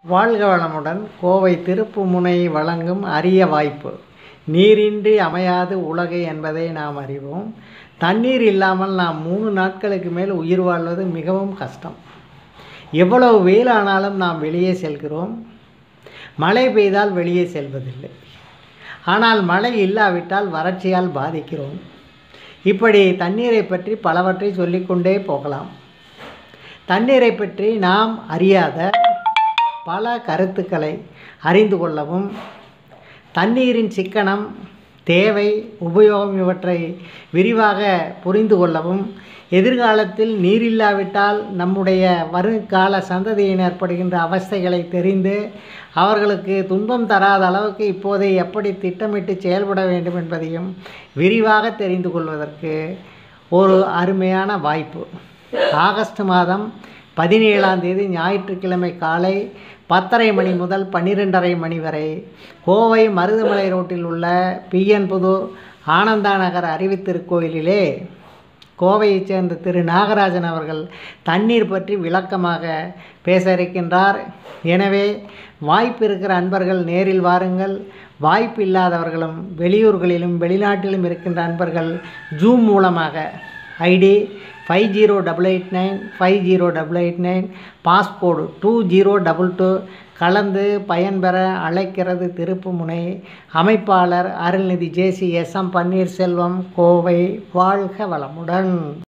வாழ்க வளமுடன் கோவை திருப்புமுனை வழங்கும் அரிய வாய்ப்பு நீரின்றி அமையாது உலகு என்பதை நாம் அறிவோம் தண்ணீர் இல்லாமல் நாம் மூணு நாட்களுக்கு மேல் உயிர் வாழ்வது மிகவும் கஷ்டம் எவ்வளவு வெயில் ஆனாலும் நாம் வெளியே செல்கிறோம் மழை பெய்தால் வெளியே செல்வதில்லை ஆனால் மழை இல்லாவிட்டால் வறட்சியால் பாதிக்கிறோம் இப்படி தண்ணீரை பற்றி பலவற்றை சொல்லிக்கொண்டே போகலாம் தண்ணீரை பற்றி நாம் அறியாத பல கருத்துக்களை அறிந்து கொள்ளவும் தண்ணீரின் சிக்கனம் தேவை உபயோகம் இவற்றை விரிவாக புரிந்து கொள்ளவும் எதிர்காலத்தில் நீர் இல்லாவிட்டால் நம்முடைய வருங்கால சந்ததியினர் படுகின்ற அவஸ்தைகளை தெரிந்து அவர்களுக்கு துன்பம் தராத அளவுக்கு இப்போதே எப்படி திட்டமிட்டு செயல்பட வேண்டும் என்பதையும் விரிவாக தெரிந்து கொள்வதற்கு ஒரு அருமையான வாய்ப்பு ஆகஸ்ட் மாதம் பதினேழாம் தேதி ஞாயிற்றுக்கிழமை காலை பத்தரை மணி முதல் பன்னிரெண்டரை மணி வரை கோவை மருதுமலை ரோட்டில் உள்ள பிஎன் புதூர் ஆனந்தா நகர் அறிவித்திருக்கோயிலிலே கோவையைச் சேர்ந்த திரு நாகராஜன் அவர்கள் தண்ணீர் பற்றி விளக்கமாக பேச இருக்கின்றார் எனவே வாய்ப்பு இருக்கிற அன்பர்கள் நேரில் வாருங்கள் வாய்ப்பு இல்லாதவர்களும் வெளியூர்களிலும் வெளிநாட்டிலும் இருக்கின்ற அன்பர்கள் ஜூம் மூலமாக ID five zero double eight nine five zero double eight nine passcode two zero double two கலந்து பயன்பெற அழைக்கிறது திருப்புமுனை அமைப்பாளர் Arulnidhi JC S M Panneerselvam Kovai வாழ்க வளமுடன்